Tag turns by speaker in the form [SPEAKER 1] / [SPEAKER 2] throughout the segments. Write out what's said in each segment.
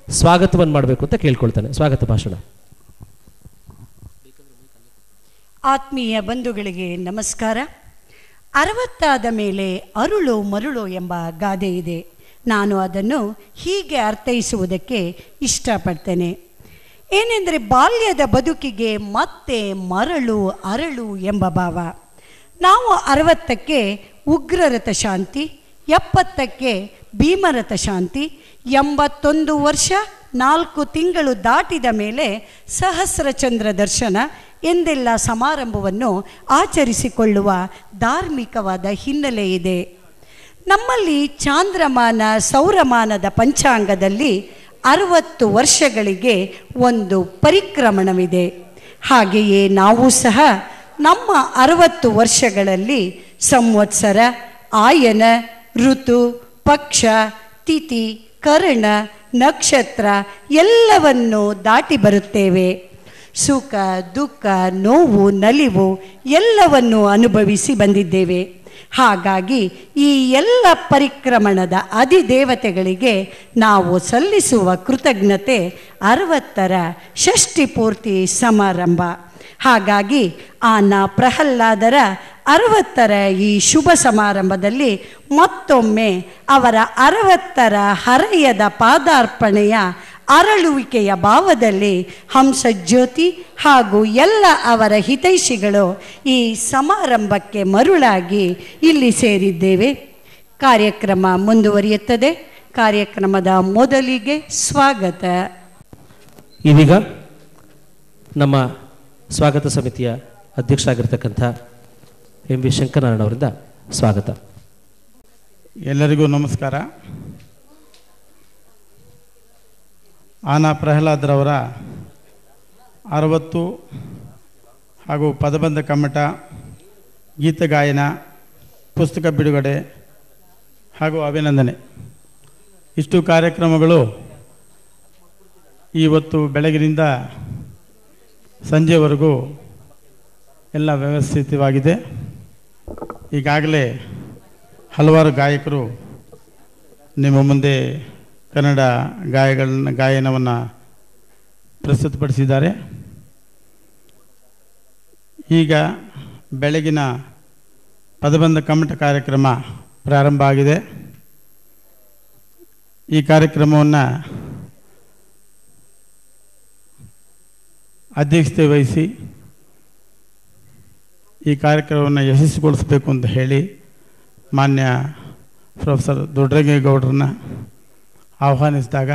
[SPEAKER 1] ಸ್ವಾಗತವನ್ನು ಮಾಡಬೇಕು ಅಂತ ಕೇಳ್ಕೊಳ್ತಾನೆ ಸ್ವಾಗತ ಭಾಷಣ
[SPEAKER 2] ಆತ್ಮೀಯ ಬಂಧುಗಳಿಗೆ ನಮಸ್ಕಾರ ಅರವತ್ತಾದ ಮೇಲೆ ಅರುಳು ಮರುಳು ಎಂಬ ಗಾದೆ ಇದೆ ನಾನು ಅದನ್ನು ಹೀಗೆ ಅರ್ಥೈಸುವುದಕ್ಕೆ ಇಷ್ಟಪಡ್ತೇನೆ ಏನೆಂದರೆ ಬಾಲ್ಯದ ಬದುಕಿಗೆ ಮತ್ತೆ ಮರಳು ಅರಳು ಎಂಬ ಭಾವ ನಾವು ಅರವತ್ತಕ್ಕೆ ಉಗ್ರರಥ ಶಾಂತಿ ಎಪ್ಪತ್ತಕ್ಕೆ ಭೀಮರಥ ಶಾಂತಿ ಎಂಬತ್ತೊಂದು ವರ್ಷ ನಾಲ್ಕು ತಿಂಗಳು ದಾಟಿದ ಮೇಲೆ ಸಹಸ್ರಚಂದ್ರ ದರ್ಶನ ಎಂದೆಲ್ಲ ಸಮಾರಂಭವನ್ನು ಆಚರಿಸಿಕೊಳ್ಳುವ ಧಾರ್ಮಿಕವಾದ ಹಿನ್ನೆಲೆ ಇದೆ ನಮ್ಮಲ್ಲಿ ಚಾಂದ್ರಮಾನ ಸೌರಮಾನದ ಪಂಚಾಂಗದಲ್ಲಿ ಅರವತ್ತು ವರ್ಷಗಳಿಗೆ ಒಂದು ಪರಿಕ್ರಮಣವಿದೆ ಹಾಗೆಯೇ ನಾವು ಸಹ ನಮ್ಮ ಅರವತ್ತು ವರ್ಷಗಳಲ್ಲಿ ಸಂವತ್ಸರ ಆಯನ ಋತು ಪಕ್ಷ ತಿಥಿ ಕರ್ಣ ನಕ್ಷತ್ರ ಎಲ್ಲವನ್ನು ದಾಟಿ ಬರುತ್ತೇವೆ ಸುಖ ದುಃಖ ನೋವು ನಲಿವು ಎಲ್ಲವನ್ನು ಅನುಭವಿಸಿ ಬಂದಿದ್ದೇವೆ ಹಾಗಾಗಿ ಈ ಎಲ್ಲ ಪರಿಕ್ರಮಣದ ಅಧಿದೇವತೆಗಳಿಗೆ ನಾವು ಸಲ್ಲಿಸುವ ಕೃತಜ್ಞತೆ ಅರವತ್ತರ ಷಷ್ಠಿ ಪೂರ್ತಿ ಸಮಾರಂಭ ಹಾಗಾಗಿ ಆನ ಪ್ರಹ್ಲಾದರ ಅರವತ್ತರ ಈ ಶುಭ ಸಮಾರಂಭದಲ್ಲಿ ಮತ್ತೊಮ್ಮೆ ಅವರ ಅರವತ್ತರ ಹರೆಯದ ಪಾದಾರ್ಪಣೆಯ ಅರಳುವಿಕೆಯ ಭಾವದಲ್ಲಿ ಹಂಸಜ್ಯೋತಿ ಹಾಗೂ ಎಲ್ಲ ಅವರ ಹಿತೈಷಿಗಳು ಈ ಸಮಾರಂಭಕ್ಕೆ ಮರುಳಾಗಿ ಇಲ್ಲಿ ಸೇರಿದ್ದೇವೆ ಕಾರ್ಯಕ್ರಮ ಮುಂದುವರಿಯುತ್ತದೆ ಕಾರ್ಯಕ್ರಮದ ಮೊದಲಿಗೆ ಸ್ವಾಗತ
[SPEAKER 1] ಇದೀಗ ನಮ್ಮ ಸ್ವಾಗತ ಸಮಿತಿಯ ಅಧ್ಯಕ್ಷರಾಗಿರ್ತಕ್ಕಂಥ ಎಂ ವಿ ಶಂಕರನಾರಾಯಣ ಅವರಿಂದ ಸ್ವಾಗತ
[SPEAKER 3] ಎಲ್ಲರಿಗೂ ನಮಸ್ಕಾರ ಆನಾ ಪ್ರಹ್ಲಾದ್ರವರ ಅರವತ್ತು ಹಾಗೂ ಪದಬಂಧ ಕಮ್ಮಟ ಗೀತಗಾಯನ ಪುಸ್ತಕ ಬಿಡುಗಡೆ ಹಾಗೂ ಅಭಿನಂದನೆ ಇಷ್ಟು ಕಾರ್ಯಕ್ರಮಗಳು ಇವತ್ತು ಬೆಳಗಿನಿಂದ ಸಂಜೆವರೆಗೂ ಎಲ್ಲ ವ್ಯವಸ್ಥಿತವಾಗಿದೆ ಈಗಾಗಲೇ ಹಲವಾರು ಗಾಯಕರು ನಿಮ್ಮ ಮುಂದೆ ಕನ್ನಡ ಗಾಯಗಳನ್ನ ಗಾಯನವನ್ನು ಪ್ರಸ್ತುತಪಡಿಸಿದ್ದಾರೆ ಈಗ ಬೆಳಗಿನ ಪದಬಂಧ ಕಮ್ಮಟ ಕಾರ್ಯಕ್ರಮ ಪ್ರಾರಂಭ ಆಗಿದೆ ಈ ಕಾರ್ಯಕ್ರಮವನ್ನು ಅಧ್ಯಕ್ಷತೆ ವಹಿಸಿ ಈ ಕಾರ್ಯಕ್ರಮವನ್ನು ಯಶಸ್ವಿಗೊಳಿಸಬೇಕು ಅಂತ ಹೇಳಿ ಮಾನ್ಯ ಪ್ರೊಫೆಸರ್ ದೊಡ್ಡರಂಗೇಗೌಡರನ್ನ ಆಹ್ವಾನಿಸಿದಾಗ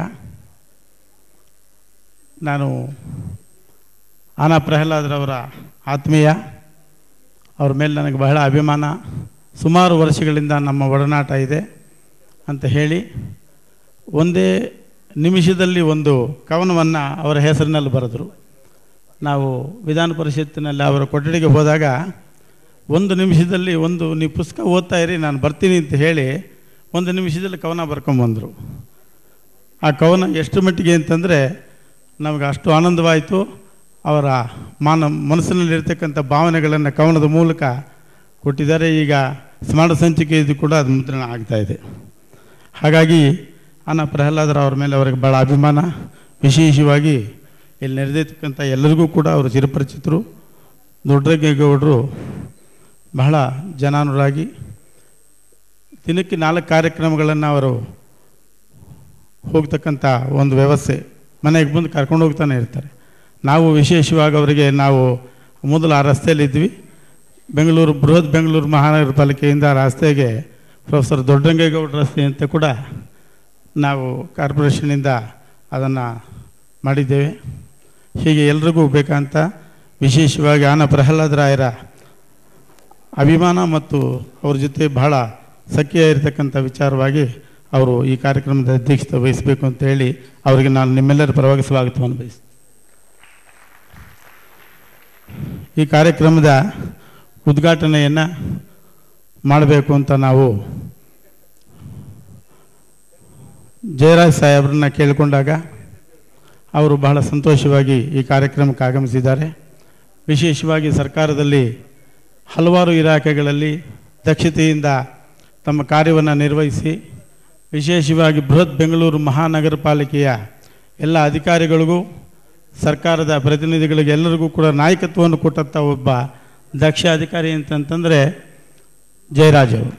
[SPEAKER 3] ನಾನು ಆನಾ ಪ್ರಹ್ಲಾದ್ರವರ ಆತ್ಮೀಯ ಅವ್ರ ಮೇಲೆ ನನಗೆ ಬಹಳ ಅಭಿಮಾನ ಸುಮಾರು ವರ್ಷಗಳಿಂದ ನಮ್ಮ ಒಡನಾಟ ಇದೆ ಅಂತ ಹೇಳಿ ಒಂದೇ ನಿಮಿಷದಲ್ಲಿ ಒಂದು ಕವನವನ್ನು ಅವರ ಹೆಸರಿನಲ್ಲಿ ಬರೆದರು ನಾವು ವಿಧಾನ ಪರಿಷತ್ತಿನಲ್ಲಿ ಅವರ ಕೊಠಡಿಗೆ ಹೋದಾಗ ಒಂದು ನಿಮಿಷದಲ್ಲಿ ಒಂದು ನೀವು ಪುಸ್ತಕ ಓದ್ತಾ ಇರಿ ನಾನು ಬರ್ತೀನಿ ಅಂತ ಹೇಳಿ ಒಂದು ನಿಮಿಷದಲ್ಲಿ ಕವನ ಬರ್ಕೊಂಬಂದರು ಆ ಕವನ ಎಷ್ಟು ಮಟ್ಟಿಗೆ ಅಂತಂದರೆ ನಮಗೆ ಅಷ್ಟು ಆನಂದವಾಯಿತು ಅವರ ಮಾನ ಮನಸ್ಸಿನಲ್ಲಿರ್ತಕ್ಕಂಥ ಭಾವನೆಗಳನ್ನು ಕವನದ ಮೂಲಕ ಕೊಟ್ಟಿದ್ದಾರೆ ಈಗ ಸ್ಮಾರಕ ಸಂಚಿಕೆ ಇದು ಕೂಡ ಅದು ಮುದ್ರಣ ಆಗ್ತಾ ಇದೆ ಹಾಗಾಗಿ ಅನ್ನ ಪ್ರಹ್ಲಾದರ ಅವ್ರ ಮೇಲೆ ಅವರಿಗೆ ಭಾಳ ಅಭಿಮಾನ ವಿಶೇಷವಾಗಿ ಇಲ್ಲಿ ನೆರೆದಿರ್ತಕ್ಕಂಥ ಎಲ್ಲರಿಗೂ ಕೂಡ ಅವರು ಚಿರಪರಿಚಿತರು ದೊಡ್ಡಗೌಡರು ಬಹಳ ಜನಾನುರಾಗಿ ದಿನಕ್ಕೆ ನಾಲ್ಕು ಕಾರ್ಯಕ್ರಮಗಳನ್ನು ಅವರು ಹೋಗ್ತಕ್ಕಂಥ ಒಂದು ವ್ಯವಸ್ಥೆ ಮನೆಗೆ ಬಂದು ಕರ್ಕೊಂಡು ಹೋಗ್ತಾನೆ ಇರ್ತಾರೆ ನಾವು ವಿಶೇಷವಾಗಿ ಅವರಿಗೆ ನಾವು ಮೊದಲು ಆ ರಸ್ತೆಯಲ್ಲಿದ್ವಿ ಬೆಂಗಳೂರು ಬೃಹತ್ ಬೆಂಗಳೂರು ಮಹಾನಗರ ಪಾಲಿಕೆಯಿಂದ ಆ ರಸ್ತೆಗೆ ಪ್ರೊಫೆಸರ್ ದೊಡ್ಡರಂಗೇಗೌಡ ರಸ್ತೆ ಅಂತ ಕೂಡ ನಾವು ಕಾರ್ಪೊರೇಷನಿಂದ ಅದನ್ನು ಮಾಡಿದ್ದೇವೆ ಹೀಗೆ ಎಲ್ರಿಗೂ ಬೇಕಂತ ವಿಶೇಷವಾಗಿ ಆನ ಪ್ರಹ್ಲಾದರಾಯರ ಅಭಿಮಾನ ಮತ್ತು ಅವ್ರ ಜೊತೆ ಬಹಳ ಸಖ್ಯ ಇರತಕ್ಕಂಥ ವಿಚಾರವಾಗಿ ಅವರು ಈ ಕಾರ್ಯಕ್ರಮದ ಅಧ್ಯಕ್ಷತೆ ವಹಿಸಬೇಕು ಅಂತ ಹೇಳಿ ಅವರಿಗೆ ನಾನು ನಿಮ್ಮೆಲ್ಲರ ಪರವಾಗಿ ಸ್ವಾಗತವನ್ನು ಬಯಸ್ತೀನಿ ಈ ಕಾರ್ಯಕ್ರಮದ ಉದ್ಘಾಟನೆಯನ್ನು ಮಾಡಬೇಕು ಅಂತ ನಾವು ಜಯರಾಜ್ ಸಾಹೇಬ್ರನ್ನ ಕೇಳಿಕೊಂಡಾಗ ಅವರು ಬಹಳ ಸಂತೋಷವಾಗಿ ಈ ಕಾರ್ಯಕ್ರಮಕ್ಕೆ ಆಗಮಿಸಿದ್ದಾರೆ ವಿಶೇಷವಾಗಿ ಸರ್ಕಾರದಲ್ಲಿ ಹಲವಾರು ಇಲಾಖೆಗಳಲ್ಲಿ ದಕ್ಷತೆಯಿಂದ ತಮ್ಮ ಕಾರ್ಯವನ್ನು ನಿರ್ವಹಿಸಿ ವಿಶೇಷವಾಗಿ ಬೃಹತ್ ಬೆಂಗಳೂರು ಮಹಾನಗರ ಪಾಲಿಕೆಯ ಎಲ್ಲ ಅಧಿಕಾರಿಗಳಿಗೂ ಸರ್ಕಾರದ ಪ್ರತಿನಿಧಿಗಳಿಗೆ ಎಲ್ಲರಿಗೂ ಕೂಡ ನಾಯಕತ್ವವನ್ನು ಕೊಟ್ಟಂಥ ಒಬ್ಬ ದಕ್ಷ ಅಧಿಕಾರಿ ಅಂತಂತಂದರೆ ಜಯರಾಜ್ ಅವರು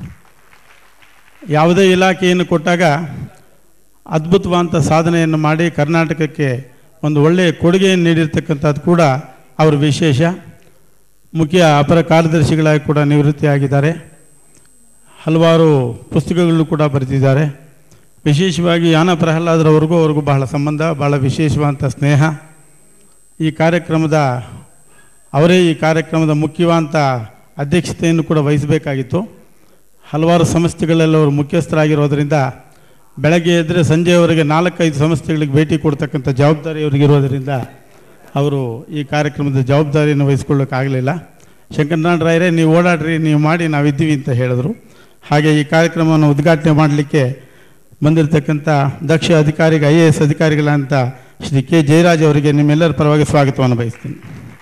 [SPEAKER 3] ಯಾವುದೇ ಇಲಾಖೆಯನ್ನು ಕೊಟ್ಟಾಗ ಅದ್ಭುತವಾದಂಥ ಸಾಧನೆಯನ್ನು ಮಾಡಿ ಕರ್ನಾಟಕಕ್ಕೆ ಒಂದು ಒಳ್ಳೆಯ ಕೊಡುಗೆಯನ್ನು ನೀಡಿರ್ತಕ್ಕಂಥದ್ದು ಕೂಡ ಅವರ ವಿಶೇಷ ಮುಖ್ಯ ಅಪರ ಕಾರ್ಯದರ್ಶಿಗಳಾಗಿ ಕೂಡ ನಿವೃತ್ತಿಯಾಗಿದ್ದಾರೆ ಹಲವಾರು ಪುಸ್ತಕಗಳು ಕೂಡ ಬರೆದಿದ್ದಾರೆ ವಿಶೇಷವಾಗಿ ಯಾನ ಪ್ರಹ್ಲಾದ್ರವರೆಗೂ ಅವ್ರಿಗೂ ಬಹಳ ಸಂಬಂಧ ಬಹಳ ವಿಶೇಷವಾದಂಥ ಸ್ನೇಹ ಈ ಕಾರ್ಯಕ್ರಮದ ಅವರೇ ಈ ಕಾರ್ಯಕ್ರಮದ ಮುಖ್ಯವಾದಂಥ ಅಧ್ಯಕ್ಷತೆಯನ್ನು ಕೂಡ ವಹಿಸಬೇಕಾಗಿತ್ತು ಹಲವಾರು ಸಂಸ್ಥೆಗಳೆಲ್ಲ ಅವರು ಮುಖ್ಯಸ್ಥರಾಗಿರೋದರಿಂದ ಬೆಳಗ್ಗೆ ಎದ್ದರೆ ಸಂಜೆಯವರೆಗೆ ನಾಲ್ಕೈದು ಸಂಸ್ಥೆಗಳಿಗೆ ಭೇಟಿ ಕೊಡ್ತಕ್ಕಂಥ ಜವಾಬ್ದಾರಿ ಅವರಿಗಿರೋದರಿಂದ ಅವರು ಈ ಕಾರ್ಯಕ್ರಮದ ಜವಾಬ್ದಾರಿಯನ್ನು ವಹಿಸ್ಕೊಳ್ಳೋಕ್ಕಾಗಲಿಲ್ಲ ಶಂಕರನಾರಾಯಣ ರಾಯರೇ ನೀವು ಓಡಾಡ್ರಿ ನೀವು ಮಾಡಿ ನಾವಿದ್ದೀವಿ ಅಂತ ಹೇಳಿದ್ರು ಹಾಗೆ ಈ ಕಾರ್ಯಕ್ರಮವನ್ನು ಉದ್ಘಾಟನೆ ಮಾಡಲಿಕ್ಕೆ ಬಂದಿರತಕ್ಕಂಥ ದಕ್ಷ ಅಧಿಕಾರಿಗೆ ಐ ಎ ಎಸ್ ಅಧಿಕಾರಿಗಳಂತ ಶ್ರೀ ಕೆ ಜಯರಾಜ್ ಅವರಿಗೆ ನಿಮ್ಮೆಲ್ಲರ ಪರವಾಗಿ ಸ್ವಾಗತವನ್ನು ಬಯಸ್ತೀನಿ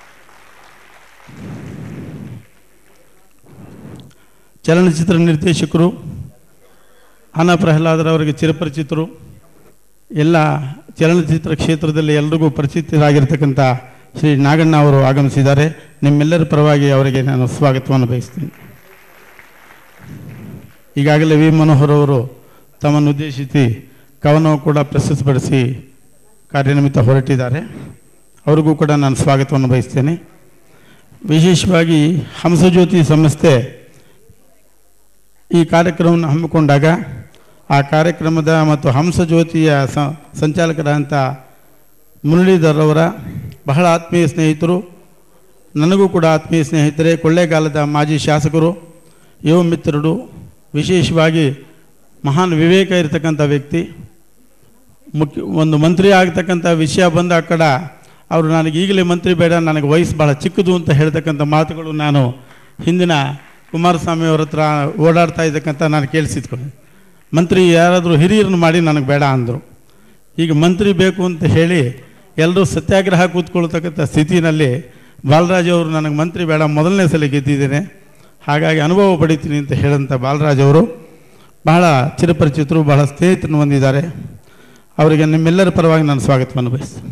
[SPEAKER 3] ಚಲನಚಿತ್ರ ನಿರ್ದೇಶಕರು ಅನಾ ಪ್ರಹ್ಲಾದರವರಿಗೆ ಚಿರಪರಿಚಿತರು ಎಲ್ಲ ಚಲನಚಿತ್ರ ಕ್ಷೇತ್ರದಲ್ಲಿ ಎಲ್ರಿಗೂ ಪರಿಚಿತರಾಗಿರ್ತಕ್ಕಂಥ ಶ್ರೀ ನಾಗಣ್ಣ ಅವರು ಆಗಮಿಸಿದ್ದಾರೆ ನಿಮ್ಮೆಲ್ಲರ ಪರವಾಗಿ ಅವರಿಗೆ ನಾನು ಸ್ವಾಗತವನ್ನು ಬಯಸ್ತೀನಿ ಈಗಾಗಲೇ ವಿ ಮನೋಹರ್ ಅವರು ತಮ್ಮನ್ನು ಉದ್ದೇಶಿಸಿ ಕವನವು ಕೂಡ ಪ್ರಸ್ತುತಪಡಿಸಿ ಕಾರ್ಯನಿಮಿತ್ತ ಹೊರಟಿದ್ದಾರೆ ಅವ್ರಿಗೂ ಕೂಡ ನಾನು ಸ್ವಾಗತವನ್ನು ಬಯಸ್ತೇನೆ ವಿಶೇಷವಾಗಿ ಹಂಸಜ್ಯೋತಿ ಸಂಸ್ಥೆ ಈ ಕಾರ್ಯಕ್ರಮವನ್ನು ಹಮ್ಮಿಕೊಂಡಾಗ ಆ ಕಾರ್ಯಕ್ರಮದ ಮತ್ತು ಹಂಸಜ್ಯೋತಿಯ ಸ ಸಂಚಾಲಕರಾದಂಥ ಮುರಳೀಧರ್ ಅವರ ಬಹಳ ಆತ್ಮೀಯ ಸ್ನೇಹಿತರು ನನಗೂ ಕೂಡ ಆತ್ಮೀಯ ಸ್ನೇಹಿತರೆ ಕೊಳ್ಳೇಗಾಲದ ಮಾಜಿ ಶಾಸಕರು ಯುವ ಮಿತ್ರರು ವಿಶೇಷವಾಗಿ ಮಹಾನ್ ವಿವೇಕ ಇರತಕ್ಕಂಥ ವ್ಯಕ್ತಿ ಮುಖ್ಯ ಒಂದು ಮಂತ್ರಿ ಆಗ್ತಕ್ಕಂಥ ವಿಷಯ ಬಂದ ಕಡ ಅವರು ನನಗೆ ಈಗಲೇ ಮಂತ್ರಿ ಬೇಡ ನನಗೆ ವಯಸ್ಸು ಭಾಳ ಚಿಕ್ಕದು ಅಂತ ಹೇಳ್ತಕ್ಕಂಥ ಮಾತುಗಳು ನಾನು ಹಿಂದಿನ ಕುಮಾರಸ್ವಾಮಿ ಅವ್ರ ಹತ್ರ ಓಡಾಡ್ತಾ ಇದ್ದಕ್ಕಂಥ ನಾನು ಕೇಳಿಸಿದ್ಕೊಂಡು ಮಂತ್ರಿ ಯಾರಾದರೂ ಹಿರಿಯರನ್ನು ಮಾಡಿ ನನಗೆ ಬೇಡ ಅಂದರು ಈಗ ಮಂತ್ರಿ ಬೇಕು ಅಂತ ಹೇಳಿ ಎಲ್ಲರೂ ಸತ್ಯಾಗ್ರಹ ಕೂತ್ಕೊಳ್ತಕ್ಕಂಥ ಸ್ಥಿತಿನಲ್ಲಿ ಬಾಲರಾಜ್ ಅವರು ನನಗೆ ಮಂತ್ರಿ ಬೇಡ ಮೊದಲನೇ ಸಲ ಗೆದ್ದಿದ್ದೇನೆ ಹಾಗಾಗಿ ಅನುಭವ ಪಡಿತೀನಿ ಅಂತ ಹೇಳಂಥ ಬಾಲರಾಜ್ ಅವರು ಬಹಳ ಚಿರಪರಿಚಿತರು ಬಹಳ ಸ್ನೇಹಿತರನ್ನು ಹೊಂದಿದ್ದಾರೆ ಅವರಿಗೆ ನಿಮ್ಮೆಲ್ಲರ ಪರವಾಗಿ ನಾನು ಸ್ವಾಗತವನ್ನು ಬಯಸ್ತೇನೆ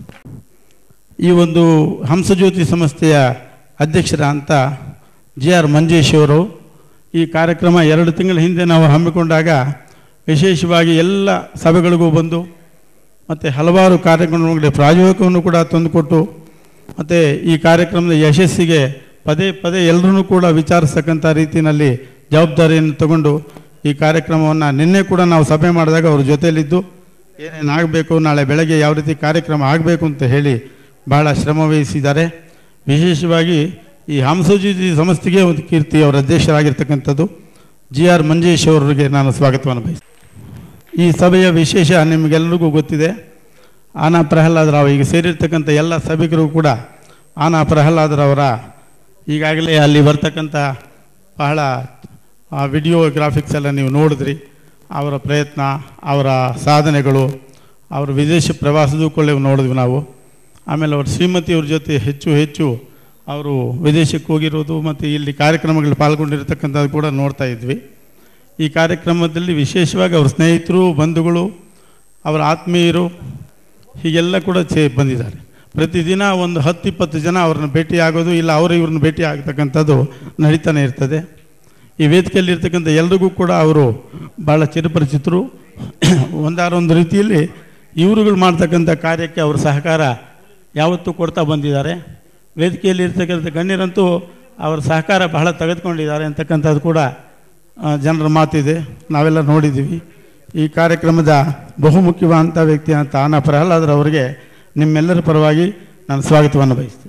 [SPEAKER 3] ಈ ಒಂದು ಹಂಸಜ್ಯೋತಿ ಸಂಸ್ಥೆಯ ಅಧ್ಯಕ್ಷರ ಅಂತ ಜಿ ಆರ್ ಮಂಜೇಶ್ ಅವರು ಈ ಕಾರ್ಯಕ್ರಮ ಎರಡು ತಿಂಗಳ ಹಿಂದೆ ನಾವು ಹಮ್ಮಿಕೊಂಡಾಗ ವಿಶೇಷವಾಗಿ ಎಲ್ಲ ಸಭೆಗಳಿಗೂ ಬಂದು ಮತ್ತು ಹಲವಾರು ಕಾರ್ಯಕ್ರಮಗಳಿಗೆ ಪ್ರಾಯೋಗಿಕವನ್ನು ಕೂಡ ತಂದುಕೊಟ್ಟು ಮತ್ತು ಈ ಕಾರ್ಯಕ್ರಮದ ಯಶಸ್ಸಿಗೆ ಪದೇ ಪದೇ ಎಲ್ಲರೂ ಕೂಡ ವಿಚಾರಿಸ್ತಕ್ಕಂಥ ರೀತಿಯಲ್ಲಿ ಜವಾಬ್ದಾರಿಯನ್ನು ತಗೊಂಡು ಈ ಕಾರ್ಯಕ್ರಮವನ್ನು ನಿನ್ನೆ ಕೂಡ ನಾವು ಸಭೆ ಮಾಡಿದಾಗ ಅವ್ರ ಜೊತೆಯಲ್ಲಿದ್ದು ಏನೇನು ಆಗಬೇಕು ನಾಳೆ ಬೆಳಗ್ಗೆ ಯಾವ ರೀತಿ ಕಾರ್ಯಕ್ರಮ ಆಗಬೇಕು ಅಂತ ಹೇಳಿ ಬಹಳ ಶ್ರಮ ವಹಿಸಿದ್ದಾರೆ ವಿಶೇಷವಾಗಿ ಈ ಹಂಸಜ್ಯೋತಿ ಸಂಸ್ಥೆಗೆ ಒಂದು ಕೀರ್ತಿ ಅವರ ಅಧ್ಯಕ್ಷರಾಗಿರ್ತಕ್ಕಂಥದ್ದು ಜಿ ಆರ್ ಮಂಜೇಶ್ ಅವರಿಗೆ ನಾನು ಸ್ವಾಗತವನ್ನು ಬಯಸ್ತೀನಿ ಈ ಸಭೆಯ ವಿಶೇಷ ನಿಮಗೆಲ್ಲರಿಗೂ ಗೊತ್ತಿದೆ ಆನಾ ಪ್ರಹ್ಲಾದರಾವ್ ಈಗ ಸೇರಿರ್ತಕ್ಕಂಥ ಎಲ್ಲ ಸಭಿಕರು ಕೂಡ ಆನಾ ಪ್ರಹ್ಲಾದರವರ ಈಗಾಗಲೇ ಅಲ್ಲಿ ಬರ್ತಕ್ಕಂಥ ಬಹಳ ಆ ವಿಡಿಯೋ ಗ್ರಾಫಿಕ್ಸ್ ಎಲ್ಲ ನೀವು ನೋಡಿದ್ರಿ ಅವರ ಪ್ರಯತ್ನ ಅವರ ಸಾಧನೆಗಳು ಅವರ ವಿದೇಶ ಪ್ರವಾಸದೂ ಕೂಡ ನೋಡಿದ್ವಿ ನಾವು ಆಮೇಲೆ ಅವ್ರ ಶ್ರೀಮತಿಯವ್ರ ಜೊತೆ ಹೆಚ್ಚು ಹೆಚ್ಚು ಅವರು ವಿದೇಶಕ್ಕೆ ಹೋಗಿರೋದು ಮತ್ತು ಇಲ್ಲಿ ಕಾರ್ಯಕ್ರಮಗಳಲ್ಲಿ ಪಾಲ್ಗೊಂಡಿರ್ತಕ್ಕಂಥದ್ದು ಕೂಡ ನೋಡ್ತಾ ಇದ್ವಿ ಈ ಕಾರ್ಯಕ್ರಮದಲ್ಲಿ ವಿಶೇಷವಾಗಿ ಅವ್ರ ಸ್ನೇಹಿತರು ಬಂಧುಗಳು ಅವರ ಆತ್ಮೀಯರು ಹೀಗೆಲ್ಲ ಕೂಡ ಚೇ ಬಂದಿದ್ದಾರೆ ಪ್ರತಿದಿನ ಒಂದು ಹತ್ತು ಇಪ್ಪತ್ತು ಜನ ಅವ್ರನ್ನ ಭೇಟಿ ಆಗೋದು ಇಲ್ಲ ಅವರು ಇವ್ರನ್ನ ಭೇಟಿ ಆಗ್ತಕ್ಕಂಥದ್ದು ನಡೀತಾನೆ ಇರ್ತದೆ ಈ ವೇದಿಕೆಯಲ್ಲಿ ಇರ್ತಕ್ಕಂಥ ಎಲ್ರಿಗೂ ಕೂಡ ಅವರು ಭಾಳ ಚಿರಪರಿಚಿತರು ಒಂದಾರೊಂದು ರೀತಿಯಲ್ಲಿ ಇವರುಗಳು ಮಾಡ್ತಕ್ಕಂಥ ಕಾರ್ಯಕ್ಕೆ ಅವ್ರ ಸಹಕಾರ ಯಾವತ್ತೂ ಕೊಡ್ತಾ ಬಂದಿದ್ದಾರೆ ವೇದಿಕೆಯಲ್ಲಿ ಇರ್ತಕ್ಕಂಥ ಗಣ್ಯರಂತೂ ಅವರ ಸಹಕಾರ ಬಹಳ ತೆಗೆದುಕೊಂಡಿದ್ದಾರೆ ಅಂತಕ್ಕಂಥದ್ದು ಕೂಡ ಆ, ಜನರ ಮಾತಿದೆ ನಾವೆಲ್ಲ ನೋಡಿದ್ದೀವಿ ಈ ಕಾರ್ಯಕ್ರಮದ ಬಹುಮುಖ್ಯವಾದಂಥ ವ್ಯಕ್ತಿ ಅಂತ ಆನ ಪ್ರಹ್ಲಾದ್ರವರಿಗೆ ನಿಮ್ಮೆಲ್ಲರ ಪರವಾಗಿ ನಾನು ಸ್ವಾಗತವನ್ನು ಬಯಸ್ತೀನಿ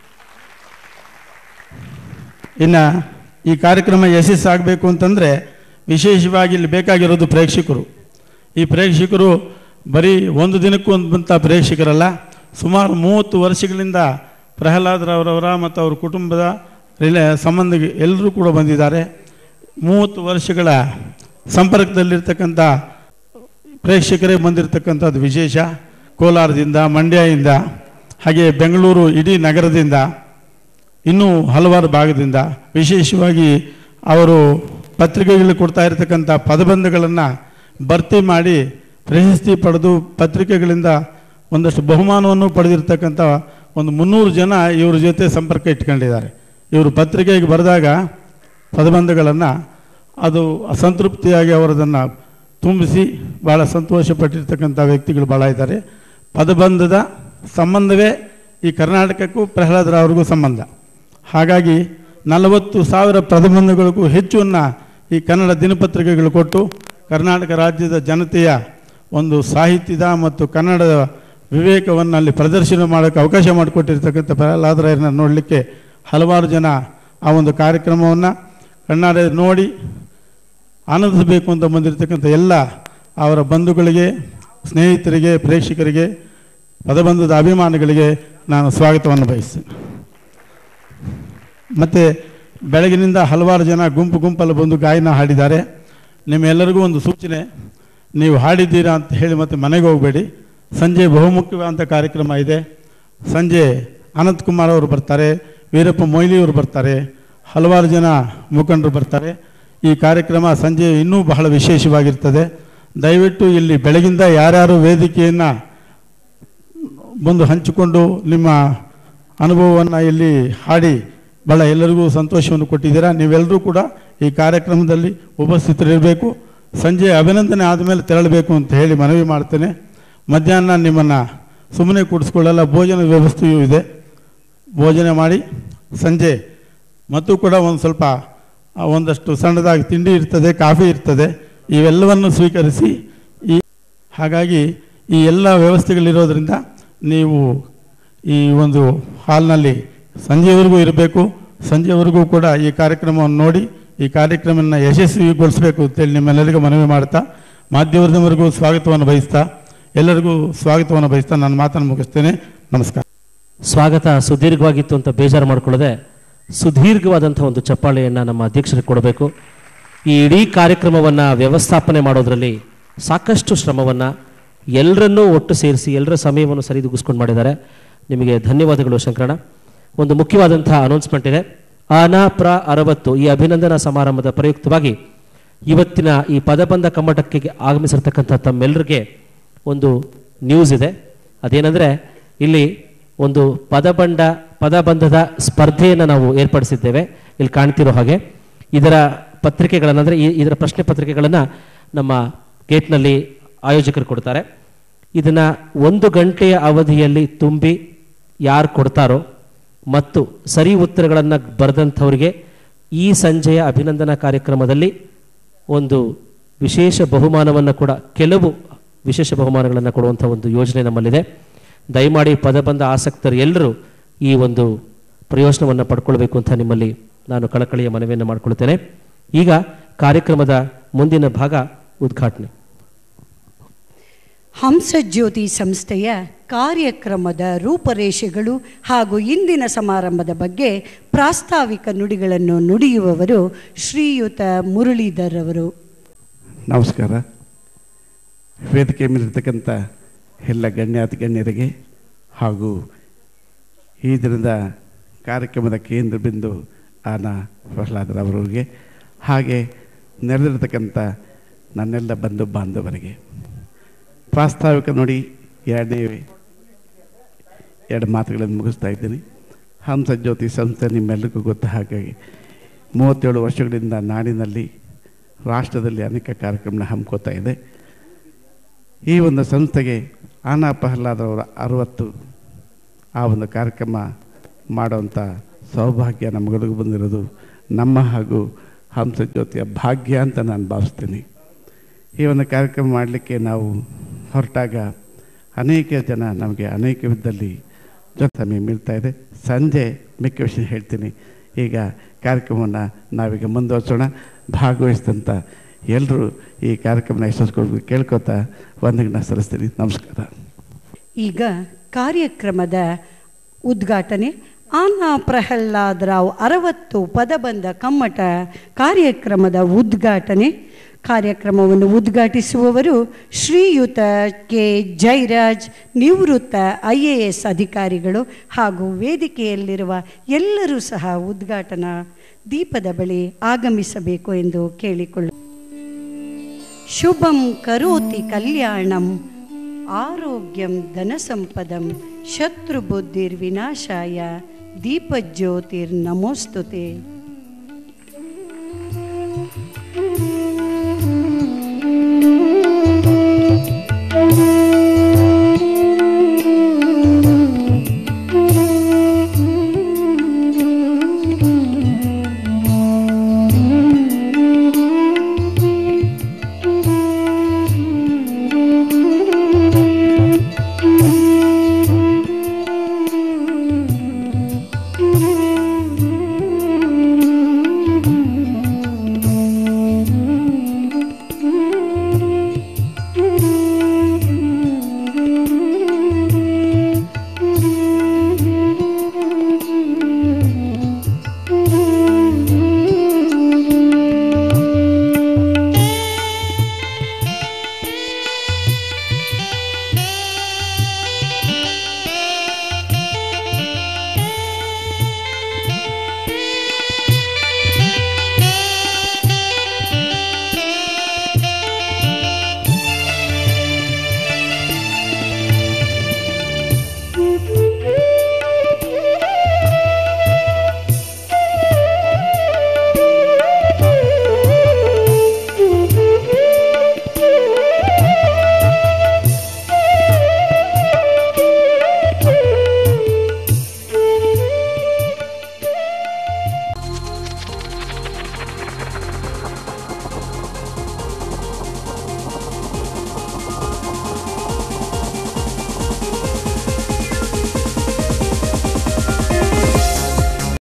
[SPEAKER 3] ಇನ್ನು ಈ ಕಾರ್ಯಕ್ರಮ ಯಶಸ್ಸಾಗಬೇಕು ಅಂತಂದರೆ ವಿಶೇಷವಾಗಿ ಇಲ್ಲಿ ಬೇಕಾಗಿರೋದು ಪ್ರೇಕ್ಷಕರು ಈ ಪ್ರೇಕ್ಷಕರು ಬರೀ ಒಂದು ದಿನಕ್ಕೂ ಒಂದು ಬಂತ ಪ್ರೇಕ್ಷಕರಲ್ಲ ಸುಮಾರು ಮೂವತ್ತು ವರ್ಷಗಳಿಂದ ಪ್ರಹ್ಲಾದ್ರವರವರ ಮತ್ತು ಅವ್ರ ಕುಟುಂಬದ ರಿಲೇ ಸಂಬಂಧ ಎಲ್ಲರೂ ಕೂಡ ಬಂದಿದ್ದಾರೆ ಮೂವತ್ತು ವರ್ಷಗಳ ಸಂಪರ್ಕದಲ್ಲಿರ್ತಕ್ಕಂಥ ಪ್ರೇಕ್ಷಕರೇ ಬಂದಿರತಕ್ಕಂಥದ್ದು ವಿಶೇಷ ಕೋಲಾರದಿಂದ ಮಂಡ್ಯದಿಂದ ಹಾಗೆ ಬೆಂಗಳೂರು ಇಡೀ ನಗರದಿಂದ ಇನ್ನೂ ಹಲವಾರು ಭಾಗದಿಂದ ವಿಶೇಷವಾಗಿ ಅವರು ಪತ್ರಿಕೆಗಳಿಗೆ ಕೊಡ್ತಾ ಇರತಕ್ಕಂಥ ಪದಬಂಧಗಳನ್ನು ಭರ್ತಿ ಮಾಡಿ ಪ್ರಶಸ್ತಿ ಪಡೆದು ಪತ್ರಿಕೆಗಳಿಂದ ಒಂದಷ್ಟು ಬಹುಮಾನವನ್ನು ಪಡೆದಿರ್ತಕ್ಕಂಥ ಒಂದು ಮುನ್ನೂರು ಜನ ಇವ್ರ ಜೊತೆ ಸಂಪರ್ಕ ಇಟ್ಕೊಂಡಿದ್ದಾರೆ ಇವರು ಪತ್ರಿಕೆಗೆ ಬರೆದಾಗ ಪದಬಂಧಗಳನ್ನು ಅದು ಅಸಂತೃಪ್ತಿಯಾಗಿ ಅವರದನ್ನು ತುಂಬಿಸಿ ಭಾಳ ಸಂತೋಷಪಟ್ಟಿರ್ತಕ್ಕಂಥ ವ್ಯಕ್ತಿಗಳು ಭಾಳ ಇದ್ದಾರೆ ಪದಬಂಧದ ಸಂಬಂಧವೇ ಈ ಕರ್ನಾಟಕಕ್ಕೂ ಪ್ರಹ್ಲಾದರಾವ್ರಿಗೂ ಸಂಬಂಧ ಹಾಗಾಗಿ ನಲವತ್ತು ಸಾವಿರ ಪ್ರತಿಬಂಧಗಳಿಗೂ ಹೆಚ್ಚನ್ನು ಈ ಕನ್ನಡ ದಿನಪತ್ರಿಕೆಗಳು ಕೊಟ್ಟು ಕರ್ನಾಟಕ ರಾಜ್ಯದ ಜನತೆಯ ಒಂದು ಸಾಹಿತ್ಯದ ಮತ್ತು ಕನ್ನಡದ ವಿವೇಕವನ್ನು ಅಲ್ಲಿ ಪ್ರದರ್ಶನ ಮಾಡೋಕ್ಕೆ ಅವಕಾಶ ಮಾಡಿಕೊಟ್ಟಿರ್ತಕ್ಕಂಥ ಪ್ರಹ್ಲಾದರಾಯರನ್ನ ನೋಡಲಿಕ್ಕೆ ಹಲವಾರು ಜನ ಆ ಒಂದು ಕಾರ್ಯಕ್ರಮವನ್ನು ಕಣ್ಣಾರೆ ನೋಡಿ ಆನಂದಿಸಬೇಕು ಅಂತ ಬಂದಿರತಕ್ಕಂಥ ಎಲ್ಲ ಅವರ ಬಂಧುಗಳಿಗೆ ಸ್ನೇಹಿತರಿಗೆ ಪ್ರೇಕ್ಷಕರಿಗೆ ಪದಬಂಧದ ಅಭಿಮಾನಿಗಳಿಗೆ ನಾನು ಸ್ವಾಗತವನ್ನು ಬಯಸ್ತೇನೆ ಮತ್ತು ಬೆಳಗಿನಿಂದ ಹಲವಾರು ಜನ ಗುಂಪು ಗುಂಪಲ್ಲಿ ಬಂದು ಗಾಯನ ಹಾಡಿದ್ದಾರೆ ನಿಮ್ಮೆಲ್ಲರಿಗೂ ಒಂದು ಸೂಚನೆ ನೀವು ಹಾಡಿದ್ದೀರಾ ಅಂತ ಹೇಳಿ ಮತ್ತೆ ಮನೆಗೆ ಹೋಗಬೇಡಿ ಸಂಜೆ ಬಹುಮುಖ್ಯವಾದಂಥ ಕಾರ್ಯಕ್ರಮ ಇದೆ ಸಂಜೆ ಅನಂತ್ ಕುಮಾರ್ ಅವರು ಬರ್ತಾರೆ ವೀರಪ್ಪ ಮೊಯ್ಲಿಯವರು ಬರ್ತಾರೆ ಹಲವಾರು ಜನ ಮುಖಂಡರು ಬರ್ತಾರೆ ಈ ಕಾರ್ಯಕ್ರಮ ಸಂಜೆ ಇನ್ನೂ ಬಹಳ ವಿಶೇಷವಾಗಿರ್ತದೆ ದಯವಿಟ್ಟು ಇಲ್ಲಿ ಬೆಳಗಿಂದ ಯಾರ್ಯಾರು ವೇದಿಕೆಯನ್ನು ಬಂದು ಹಂಚಿಕೊಂಡು ನಿಮ್ಮ ಅನುಭವವನ್ನು ಇಲ್ಲಿ ಹಾಡಿ ಭಾಳ ಎಲ್ಲರಿಗೂ ಸಂತೋಷವನ್ನು ಕೊಟ್ಟಿದ್ದೀರಾ ನೀವೆಲ್ಲರೂ ಕೂಡ ಈ ಕಾರ್ಯಕ್ರಮದಲ್ಲಿ ಉಪಸ್ಥಿತರಿರಬೇಕು ಸಂಜೆ ಅಭಿನಂದನೆ ಆದಮೇಲೆ ತೆರಳಬೇಕು ಅಂತ ಹೇಳಿ ಮನವಿ ಮಾಡ್ತೇನೆ ಮಧ್ಯಾಹ್ನ ನಿಮ್ಮನ್ನು ಸುಮ್ಮನೆ ಕೂಡಿಸ್ಕೊಳ್ಳಲ್ಲ ಭೋಜನ ವ್ಯವಸ್ಥೆಯೂ ಇದೆ ಭೋಜನ ಮಾಡಿ ಸಂಜೆ ಮತ್ತು ಕೂಡ ಒಂದು ಸ್ವಲ್ಪ ಆ, ಒಂದಷ್ಟು ಸಣ್ಣದಾಗಿ ತಿಂಡಿ ಇರ್ತದೆ ಕಾಫಿ ಇರ್ತದೆ ಇವೆಲ್ಲವನ್ನು ಸ್ವೀಕರಿಸಿ ಈ ಹಾಗಾಗಿ ಈ ಎಲ್ಲ ವ್ಯವಸ್ಥೆಗಳಿರೋದ್ರಿಂದ ನೀವು ಈ ಒಂದು ಹಾಲ್ನಲ್ಲಿ ಸಂಜೆವರೆಗೂ ಇರಬೇಕು ಸಂಜೆವರೆಗೂ ಕೂಡ ಈ ಕಾರ್ಯಕ್ರಮವನ್ನು ನೋಡಿ ಈ ಕಾರ್ಯಕ್ರಮವನ್ನು ಯಶಸ್ವಿಗೊಳಿಸಬೇಕು ಅಂತೇಳಿ ನಿಮ್ಮೆಲ್ಲರಿಗೂ ಮನವಿ ಮಾಡ್ತಾ ಮಾಧ್ಯಮದವರೆಗೂ ಸ್ವಾಗತವನ್ನು ಬಯಸ್ತಾ ಎಲ್ಲರಿಗೂ ಸ್ವಾಗತವನ್ನು ಬಯಸ್ತಾ ನಾನು ಮಾತನ್ನು ಮುಗಿಸ್ತೇನೆ ನಮಸ್ಕಾರ
[SPEAKER 1] ಸ್ವಾಗತ ಸುದೀರ್ಘವಾಗಿತ್ತು ಅಂತ ಬೇಜಾರು ಮಾಡ್ಕೊಳ್ಳದೆ ಸುದೀರ್ಘವಾದಂಥ ಒಂದು ಚಪ್ಪಾಳೆಯನ್ನು ನಮ್ಮ ಅಧ್ಯಕ್ಷರಿಗೆ ಕೊಡಬೇಕು ಈ ಇಡೀ ಕಾರ್ಯಕ್ರಮವನ್ನು ವ್ಯವಸ್ಥಾಪನೆ ಮಾಡೋದರಲ್ಲಿ ಸಾಕಷ್ಟು ಶ್ರಮವನ್ನು ಎಲ್ಲರನ್ನೂ ಒಟ್ಟು ಸೇರಿಸಿ ಎಲ್ಲರ ಸಮಯವನ್ನು ಸರಿದೂಗಿಸ್ಕೊಂಡು ಮಾಡಿದ್ದಾರೆ ನಿಮಗೆ ಧನ್ಯವಾದಗಳು ಶಂಕರಣ್ಣ ಒಂದು ಮುಖ್ಯವಾದಂಥ ಅನೌನ್ಸ್ಮೆಂಟ್ ಇದೆ ಅನಾ ಪ್ರ ಅರವತ್ತು ಈ ಅಭಿನಂದನಾ ಸಮಾರಂಭದ ಪ್ರಯುಕ್ತವಾಗಿ ಇವತ್ತಿನ ಈ ಪದಬಂಧ ಕಮ್ಮಟಕ್ಕೆ ಆಗಮಿಸಿರ್ತಕ್ಕಂಥ ತಮ್ಮೆಲ್ಲರಿಗೆ ಒಂದು ನ್ಯೂಸ್ ಇದೆ ಅದೇನೆಂದರೆ ಇಲ್ಲಿ ಒಂದು ಪದಬಂಡ ಪದಬಂಧದ ಸ್ಪರ್ಧೆಯನ್ನು ನಾವು ಏರ್ಪಡಿಸಿದ್ದೇವೆ ಇಲ್ಲಿ ಕಾಣ್ತಿರೋ ಹಾಗೆ ಇದರ ಪತ್ರಿಕೆಗಳನ್ನು ಅಂದರೆ ಇದರ ಪ್ರಶ್ನೆ ಪತ್ರಿಕೆಗಳನ್ನು ನಮ್ಮ ಗೇಟ್ನಲ್ಲಿ ಆಯೋಜಕರು ಕೊಡ್ತಾರೆ ಇದನ್ನು ಒಂದು ಗಂಟೆಯ ಅವಧಿಯಲ್ಲಿ ತುಂಬಿ ಯಾರು ಕೊಡ್ತಾರೋ ಮತ್ತು ಸರಿ ಉತ್ತರಗಳನ್ನು ಬರೆದಂಥವರಿಗೆ ಈ ಸಂಜೆಯ ಅಭಿನಂದನಾ ಕಾರ್ಯಕ್ರಮದಲ್ಲಿ ಒಂದು ವಿಶೇಷ ಬಹುಮಾನವನ್ನು ಕೂಡ ಕೆಲವು ವಿಶೇಷ ಬಹುಮಾನಗಳನ್ನು ಕೊಡುವಂಥ ಒಂದು ಯೋಜನೆ ನಮ್ಮಲ್ಲಿದೆ ದಯಮಾಡಿ ಪದಬಂಧ ಆಸಕ್ತರು ಎಲ್ಲರೂ ಈ ಒಂದು ಪ್ರಯೋಜನವನ್ನು ಪಡ್ಕೊಳ್ಬೇಕು ಅಂತ ನಿಮ್ಮಲ್ಲಿ ನಾನು ಕಳಕಳಿಯ ಮನವಿಯನ್ನು ಮಾಡಿಕೊಳ್ತೇನೆ ಈಗ ಕಾರ್ಯಕ್ರಮದ ಮುಂದಿನ ಭಾಗ ಉದ್ಘಾಟನೆ
[SPEAKER 2] ಹಂಸಜ್ಯೋತಿ ಸಂಸ್ಥೆಯ ಕಾರ್ಯಕ್ರಮದ ರೂಪರೇಷೆಗಳು ಹಾಗೂ ಇಂದಿನ ಸಮಾರಂಭದ ಬಗ್ಗೆ ಪ್ರಾಸ್ತಾವಿಕ ನುಡಿಗಳನ್ನು ನುಡಿಯುವವರು ಶ್ರೀಯುತ ಮುರಳೀಧರ್ ಅವರು
[SPEAKER 4] ನಮಸ್ಕಾರ ವೇದಿಕೆ ಮೇಲಿರ್ತಕ್ಕಂಥ ಎಲ್ಲ ಗಣ್ಯಾತಿ ಗಣ್ಯರಿಗೆ ಹಾಗೂ ಈ ದಿನದ ಕಾರ್ಯಕ್ರಮದ ಕೇಂದ್ರ ಬಿಂದು ಆನ ಪ್ರಹ್ಲಾದರವರಿಗೆ ಹಾಗೆ ನೆರೆದಿರ್ತಕ್ಕಂಥ ನನ್ನೆಲ್ಲ ಬಂಧು ಬಾಂಧವರಿಗೆ ಪ್ರಾಸ್ತಾವಿಕ ನುಡಿ ಎರಡನೇ ಎರಡು ಮಾತುಗಳನ್ನು ಮುಗಿಸ್ತಾ ಇದ್ದೀನಿ ಹಂಸಜ್ಯೋತಿ ಸಂಸ್ಥೆ ನಿಮ್ಮೆಲ್ಲರಿಗೂ ಗೊತ್ತ ಹಾಗಾಗಿ ಮೂವತ್ತೇಳು ವರ್ಷಗಳಿಂದ ನಾಡಿನಲ್ಲಿ ರಾಷ್ಟ್ರದಲ್ಲಿ ಅನೇಕ ಕಾರ್ಯಕ್ರಮ ಹಮ್ಮಿಕೋತಾ ಇದೆ ಈ ಒಂದು ಸಂಸ್ಥೆಗೆ ಆನಾ ಪ್ರಹ್ಲಾದರವರ ಅರವತ್ತು ಆ ಒಂದು ಕಾರ್ಯಕ್ರಮ ಮಾಡುವಂಥ ಸೌಭಾಗ್ಯ ನಮಗೆಲ್ಲರಿಗೂ ಬಂದಿರೋದು ನಮ್ಮ ಹಾಗೂ ಹಂಸಜ್ಯೋತಿಯ ಭಾಗ್ಯ ಅಂತ ನಾನು ಭಾವಿಸ್ತೀನಿ ಈ ಒಂದು ಕಾರ್ಯಕ್ರಮ ಮಾಡಲಿಕ್ಕೆ ನಾವು ಹೊರಟಾಗ ಅನೇಕ ಜನ ನಮಗೆ ಅನೇಕ ವಿಧದಲ್ಲಿ ಜೊತೆ ಸಮಯ ಮೀಳ್ತಾ ಇದೆ ಸಂಜೆ ಮಿಕ್ಕ ವಿಷಯ ಹೇಳ್ತೀನಿ ಈಗ ಕಾರ್ಯಕ್ರಮವನ್ನು ನಾವೀಗ ಮುಂದುವರ್ಸೋಣ ಭಾಗವಹಿಸಿದಂಥ ಎಲ್ಲರೂ ಈ ಕಾರ್ಯಕ್ರಮನ ಯಶಸ್ಕೊಳ್ಬೇಕು ಕೇಳ್ಕೊತಾ ವಂದನೆಗಳನ್ನ ಸಲ್ಲಿಸ್ತೀನಿ ನಮಸ್ಕಾರ
[SPEAKER 2] ಈಗ ಕಾರ್ಯಕ್ರಮದ ಉದ್ಘಾಟನೆ ಆನಾ ಪ್ರಹ್ಲಾದ್ ರಾವ್ ಅರವತ್ತು ಪದಬಂಧ ಕಮ್ಮಟ ಕಾರ್ಯಕ್ರಮದ ಉದ್ಘಾಟನೆ ಕಾರ್ಯಕ್ರಮವನ್ನು ಉದ್ಘಾಟಿಸುವವರು ಶ್ರೀಯುತ ಕೆ ಜೈರಾಜ್ ನಿವೃತ್ತ ಐ ಎ ಎಸ್ ಅಧಿಕಾರಿಗಳು ಹಾಗೂ ವೇದಿಕೆಯಲ್ಲಿರುವ ಎಲ್ಲರೂ ಸಹ ಉದ್ಘಾಟನಾ ದೀಪದ ಬಳಿ ಆಗಮಿಸಬೇಕು ಎಂದು ಕೇಳಿಕೊಳ್ಳು ಶುಭಂ ಕರೋತಿ ಕಲ್ಯಾಣಂ ಆರೋಗ್ಯಂ ಧನಸಂಪದಂ ಶತ್ರುಬುದ್ಧಿರ್ವಿನಾಶಾಯ ದೀಪಜ್ಯೋತಿರ್ನಮೋಸ್ತುತೆ